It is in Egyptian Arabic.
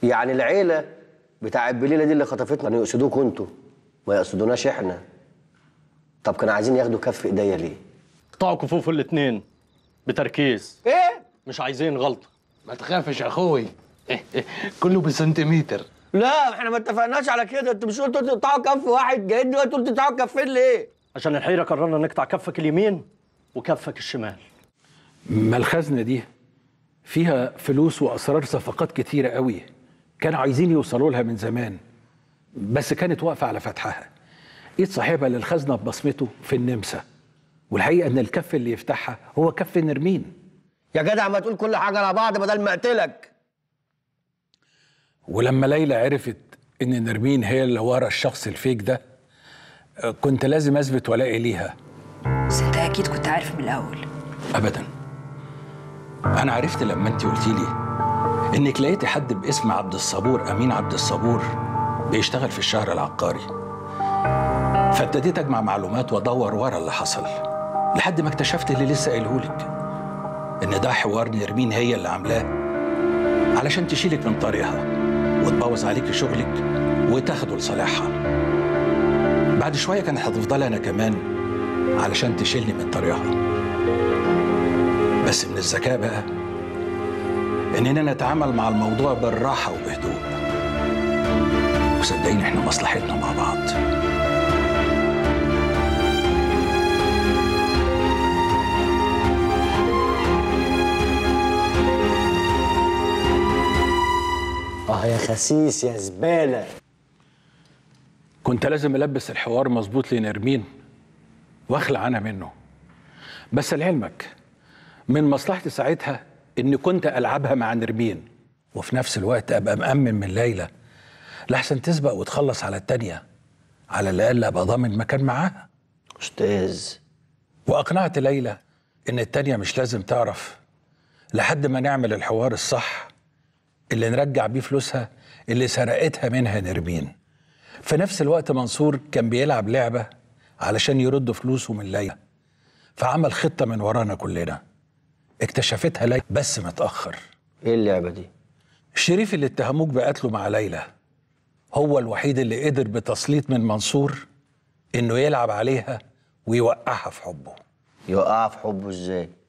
يعني العيله بتاع البليله دي اللي خطفتنا كانوا يقصدوكوا انتوا ما يقصدوناش احنا طب كانوا عايزين ياخدوا كف ايديا ليه قطعوا كفوف الاتنين بتركيز ايه مش عايزين غلطه ما تخافش يا اخوي كله بسنتيمتر لا احنا ما اتفقناش على كده انتوا مش قلتوا تقطعوا كف واحد جايين دلوقتي قلتوا تقطعوا كفين ليه عشان الحيره قررنا نقطع كفك اليمين وكفك الشمال ما الخزنة دي فيها فلوس وأسرار صفقات كتيرة قوي كانوا عايزين يوصلوا لها من زمان بس كانت واقفة على فتحها إيد صاحبها للخزنة ببصمته في النمسا والحقيقة إن الكف اللي يفتحها هو كف نرمين يا جدع ما تقول كل حاجه على بعض بدل ما اقتلك ولما ليلى عرفت إن نرمين هي اللي ورا الشخص الفيك ده آه، كنت لازم أثبت ولائي ليها بس انت اكيد كنت عارف من الاول ابدا انا عرفت لما انت قلتي لي انك لقيتي حد باسم عبد الصبور امين عبد الصبور بيشتغل في الشهر العقاري فابتديت اجمع معلومات وادور ورا اللي حصل لحد ما اكتشفت اللي لسه قايله لك ان ده حوار نرمين هي اللي عاملاه علشان تشيلك من طريقها وتبوظ عليك شغلك وتاخده لصالحها بعد شويه كانت هتفضل انا كمان علشان تشيلني من طريقها بس من الذكاء بقى اننا نتعامل مع الموضوع بالراحه وبهدوء وصدقيني احنا مصلحتنا مع بعض اه يا خسيس يا زباله كنت لازم البس الحوار مظبوط لنرمين واخلع انا منه بس لعلمك من مصلحتي ساعتها اني كنت العبها مع نرمين وفي نفس الوقت ابقى مأمن من ليلى لحسن تسبق وتخلص على التانية على الاقل ابقى ضامن مكان معاها استاذ واقنعت ليلى ان التانية مش لازم تعرف لحد ما نعمل الحوار الصح اللي نرجع بيه فلوسها اللي سرقتها منها نرمين في نفس الوقت منصور كان بيلعب لعبة علشان يرد فلوسه من ليلى فعمل خطة من ورانا كلنا اكتشفتها ليلى بس متأخر ايه اللعبه دي الشريف اللي اتهموك بقتله مع ليلى هو الوحيد اللي قدر بتسليط من منصور انه يلعب عليها ويوقعها في حبه يوقعها في حبه ازاي